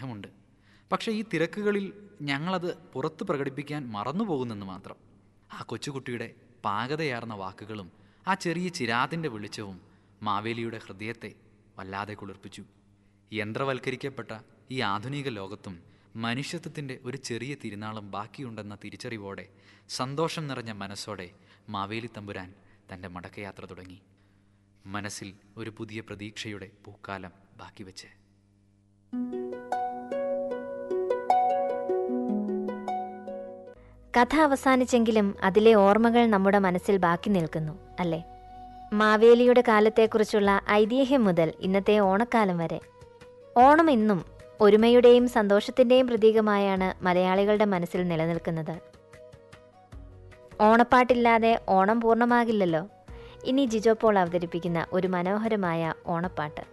സ്നേഹമുണ്ട് പക്ഷേ ഈ തിരക്കുകളിൽ ഞങ്ങളത് പുറത്ത് പ്രകടിപ്പിക്കാൻ മറന്നുപോകുന്നെന്ന് മാത്രം ആ കൊച്ചുകുട്ടിയുടെ പാകതയാർന്ന വാക്കുകളും ആ ചെറിയ ചിരാതിൻ്റെ വെളിച്ചവും മാവേലിയുടെ ഹൃദയത്തെ വല്ലാതെ കുളിർപ്പിച്ചു യന്ത്രവൽക്കരിക്കപ്പെട്ട ഈ ആധുനിക ലോകത്തും മനുഷ്യത്വത്തിൻ്റെ ഒരു ചെറിയ തിരുനാളം ബാക്കിയുണ്ടെന്ന തിരിച്ചറിവോടെ സന്തോഷം നിറഞ്ഞ മനസ്സോടെ മാവേലി തമ്പുരാൻ തൻ്റെ മടക്കയാത്ര തുടങ്ങി മനസ്സിൽ ഒരു പുതിയ പ്രതീക്ഷയുടെ പൂക്കാലം ബാക്കി വെച്ച് കഥ അവസാനിച്ചെങ്കിലും അതിലെ ഓർമ്മകൾ നമ്മുടെ മനസ്സിൽ ബാക്കി നിൽക്കുന്നു അല്ലേ മാവേലിയുടെ കാലത്തെക്കുറിച്ചുള്ള ഐതിഹ്യം മുതൽ ഇന്നത്തെ ഓണക്കാലം വരെ ഓണം ഇന്നും ഒരുമയുടെയും സന്തോഷത്തിൻ്റെയും പ്രതീകമായാണ് മലയാളികളുടെ മനസ്സിൽ നിലനിൽക്കുന്നത് ഓണപ്പാട്ടില്ലാതെ ഓണം പൂർണ്ണമാകില്ലല്ലോ ഇനി ജിജോ പോൾ അവതരിപ്പിക്കുന്ന ഒരു മനോഹരമായ ഓണപ്പാട്ട്